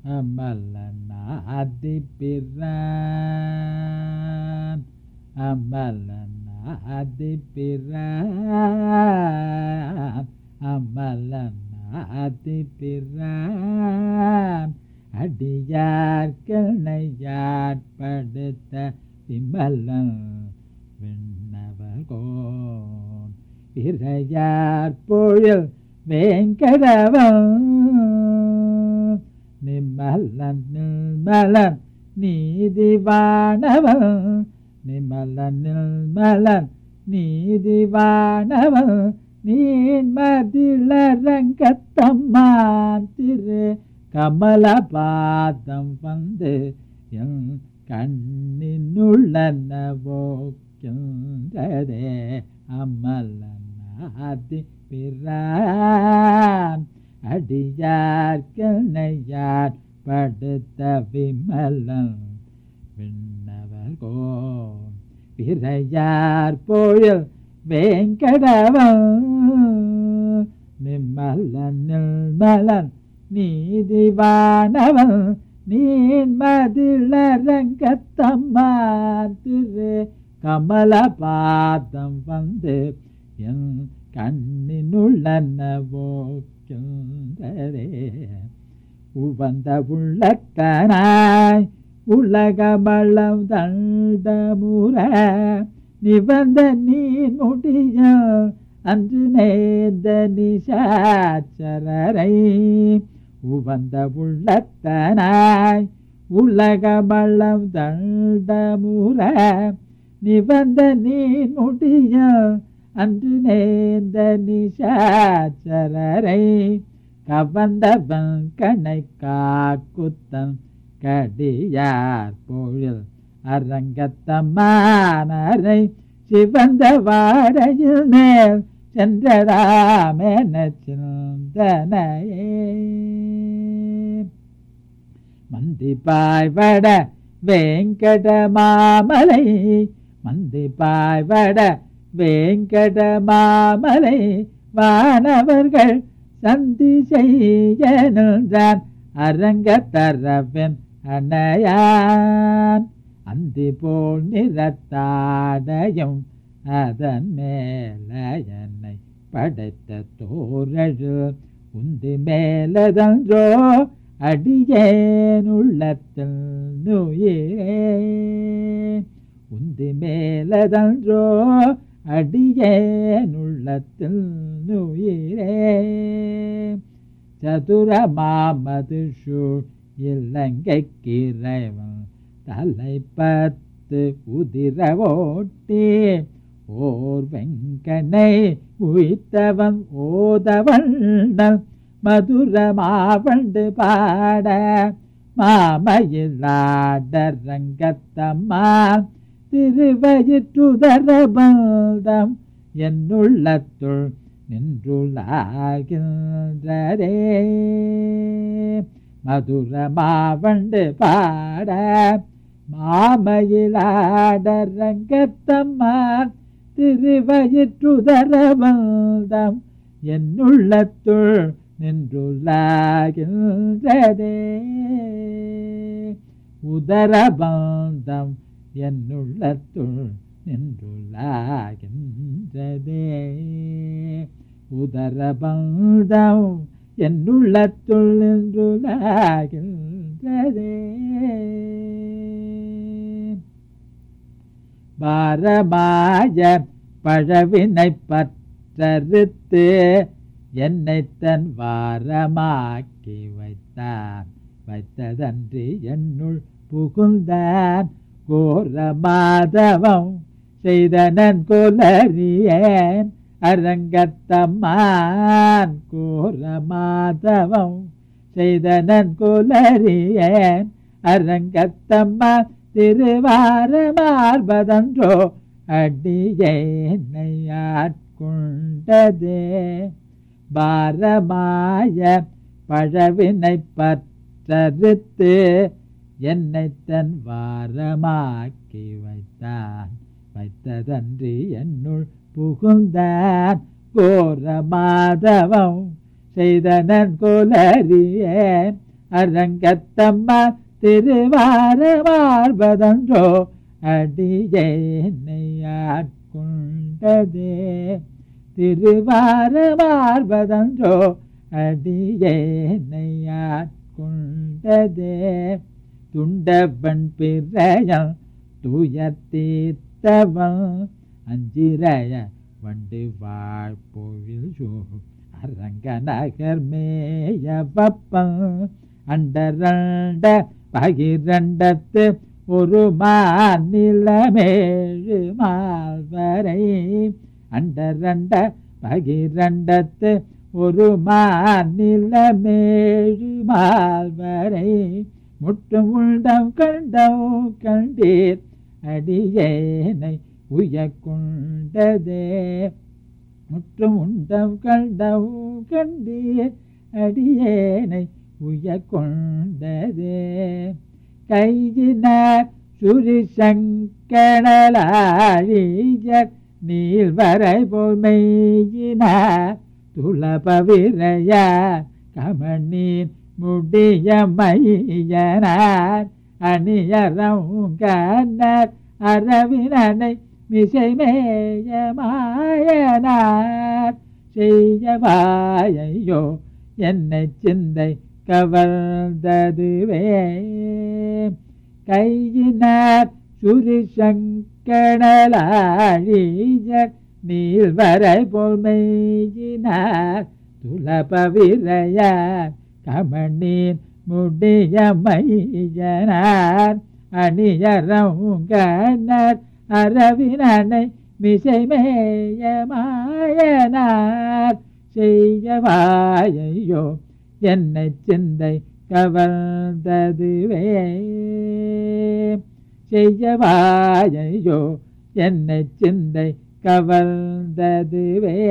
அமலனாதி பிரான் அமலனாதி பிரான் அமலனாதி பிரான் அடியார்கணையாட்படுத்த விமலன் விண்ணவகோன் பிறையார் பொழில் வேங்கடவன் நிமலன் நிர்மலன் நீதிவானவன் நிமலன் நிர்மலன் நீதிவானவன் நீன்மதிலரங்கத்தம்மான் திரு கமலபாதம் வந்து என் கண்ணினுள்ளனவோக்கின்றதே அமலனாதி பிரான் அடியார்கனையார் படுத்த விமலன் விண்ணவர்கோ பிறையார் பொழில் வேங்கடவன் நிம்மலன் நிர்மலன் நீதிவானவன் நீன்மதிலரங்கத்தம்மா திரு கமலபாதம் வந்து என் கண்ணினுள்ளனவோக்கின்றதே உவந்த உள்ளக்கனாய் உலகமளம் தண்டமுற நிவந்த நீ முடிய அன்று நேர்ந்த நிஷாச்சரரை உவந்த உள்ளத்தனாய் உலகமளம் தண்டமுற நிவந்த நீ முடிய அன்று நேர்ந்த நிஷாச்சரரை கவந்தவன் கணை காக்குத்தன் கடியார் பொழில் அரங்கத்தம்மானரை சிவந்த வாடையில் மேல் சென்றதாமென சிந்தனையே மந்தி பாய்வட வேங்கட மாமலை மந்தி பாய்வட வேங்கட மாமலை வானவர்கள் சந்தி செய்யனுன்றான் அரங்க தரவன் அணையான் அந்தி போல் நிறத்தாடையும் அதன் மேல என்னை படைத்த தோரழு உந்தி மேலதன்றோ அடியேன் உள்ளத்தில் நுயிரே உந்தி மேலதன்றோ அடியேன் உள்ளத்தில் நுயிரே சதுர மாமது இலங்கைக்கிறைவன் தலை பத்து உதிர ஓட்டி ஓர் வெங்கனை உய்த்தவன் ஓதவண்ணல் மதுர மாவண்டு பாட மாமையிலாட ரங்கத்தம்மா திருவயிற்றுதரபந்தம் என்னுள்ளத்துள் நின்றுள்ளாகின்றதே மதுர மாவண்டு பாட மாமையிலாட ரங்கத்தம்மா திருவயிற்றுதரபந்தம் என்னுள்ளத்துள் நின்றுள்ளாகின்றதே உதரபந்தம் என்னுள்ளத்துள் நின்றுள்ளாகின்றதே உதரபந்தம் என்னுள்ளத்துள் நின்றுள்ளாகின்றதே பாரமாய பழவினை பற்றறுத்து என்னை தன் வாரமாக்கி வைத்தான் வைத்ததன்றி என்னுள் புகுந்தான் கோர மாதவம் செய்தனன் கொலரியேன் அரங்கத்தம்மான் கோர மாதவம் செய்தனன் கொலரியேன் அரங்கத்தம்மான் திருவார மார்பதன்றோ அடியேனை ஆட்கொண்டதே பாரமாய பழவினை பற்றறுத்து என்னை தன் வாரமாக்கி வைத்தான் வைத்ததன்றி என்னுள் புகுந்தான் கோர மாதவம் செய்தனன் கொலரியேன் அரங்கத்தம்மா திருவார மார்பதன்றோ அடியேனை ஆட்கொண்டதே திருவார மார்பதன்றோ அடியேனை ஆட்கொண்டதே துண்டவன் பிறையம் துயர் தீர்த்தவன் அஞ்சிரைய வண்டு வாழ்போவில் சோ அரங்க நகர் மேய பப்பம் அண்டரண்ட பகிரண்டத்து ஒரு மாநிலமேழு மால்வரை அண்டரண்ட பகிரண்டத்து ஒரு மாநிலமேழு மால்வரை முட்டும் உண்டம் கண்டம் கண்டீர் அடியேனை உயக்கொண்டதே முற்றும் உண்டம் கண்டம் கண்டீர் அடியேனை உயக்கொண்டதே கையினார் சுரிசங்கடலாழியர் நீள்வரை போல் மெய்யினார் துளபவிரையார் கமநீர் முடிய மையனார் அணியரம் கண்ணர் அரவினனை மிசை மேயமாயனார் செய்யவாயையோ என்னை சிந்தை கவர்ந்ததுவே கையினார் சுரிசங்கடலாழியர் நீள்வரை போல் மெய்யினார் துலபவிரையார் கமநீர் முடிய மையனார் அணியரங்கனர் அரவினனை மிசை மேயமாயனார் செய்யவாயையோ என்னை சிந்தை கவர்ந்ததுவே செய்யவாயையோ என்னை சிந்தை கவர்ந்ததுவே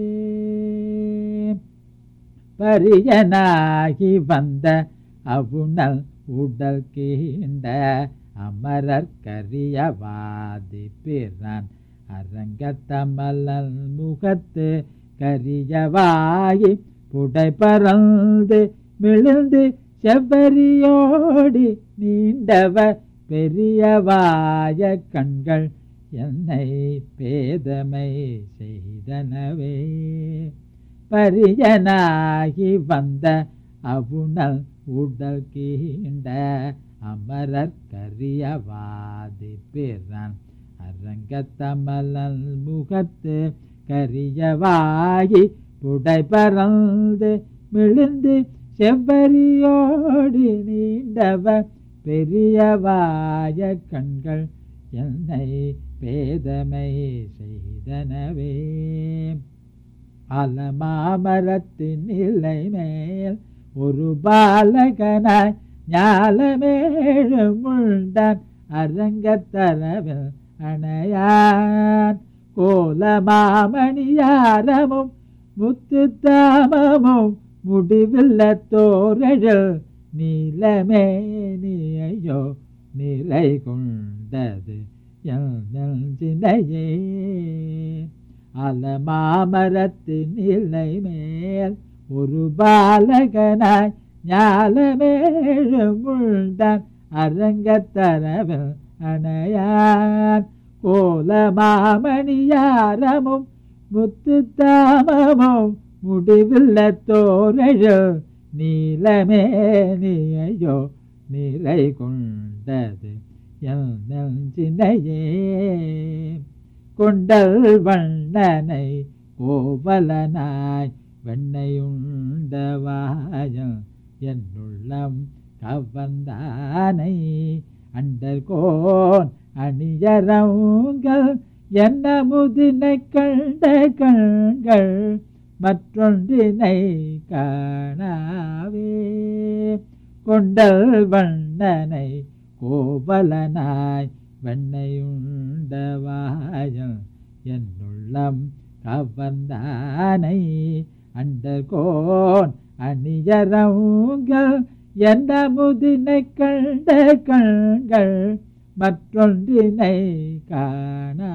பரியனாகி வந்த அவுணல் உடல் கீண்ட அமரர் கரியவாதி பிறான் அரங்கத்தமலல் முகத்து கரியவாயி புடை பறந்து விழுந்து செவ்வரியோடி நீண்டவ பெரியவாய கண்கள் என்னை பேதமை செய்தனவே பரியனாகி வந்த அவுணல் உடல் கீண்ட அமரர் கரியவாதி பிறான் அரங்கத்தமலல் முகத்து கரியவாகி புடை பறந்து விழுந்து செவ்வரியோடி நீண்டவ பெரியவாய கண்கள் என்னை பேதமை செய்தனவே அலமாமரத்தின் நிலை மேல் ஒரு பாலகனாய் ஞாலமேழு முண்டான் அரங்கத்தரவில் அணையான் கோலமாமணியாரமும் முத்து தாமமும் முடிவில்ல தோரழல் நீலமேனியோ நிலை கொண்டது சினையே அலமாமரத்தின் நிலை மேல் ஒரு பாலகனாய் ஞாலமேழு முண்டான் அரங்கத்தரவில் அணையான் கோலமாமணியாரமும் முத்து தாமமும் முடிவில்ல தோரழோ நீலமேனியோ நிலை கொண்டது சினையே கொண்டல் வண்ணனை கோவலனாய் வெண்ணையுண்டவாயம் என்னுள்ளம் கவந்தானை அண்டர்கோன் அணியரவுங்கள் என்ன முதினை கண்ட கண்கள் மற்றொன்றினை காணாவே கொண்டல் வண்ணனை கோவலனாய் வெண்ணையுண்டவாயம் என்னுள்ளம் கவந்தானை அண்டர்கோன் அணியரவுங்கள் என்ன முதினை கண்ட கண்கள் மற்றொன்றினை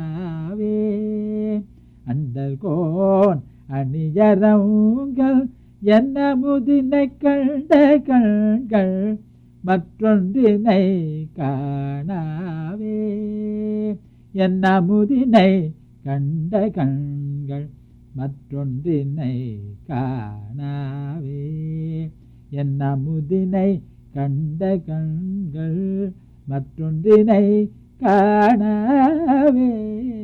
காணாவே அண்டர்கோன் அணியரவுங்கள் என்ன முதினை கண்ட கண்கள் மற்றொன்றினை காணாவே என்ன முதினை கண்ட கண்கள் மற்றொன்றினை காணாவே என்ன முதினை கண்ட கண்கள் மற்றொன்றினை காணாவே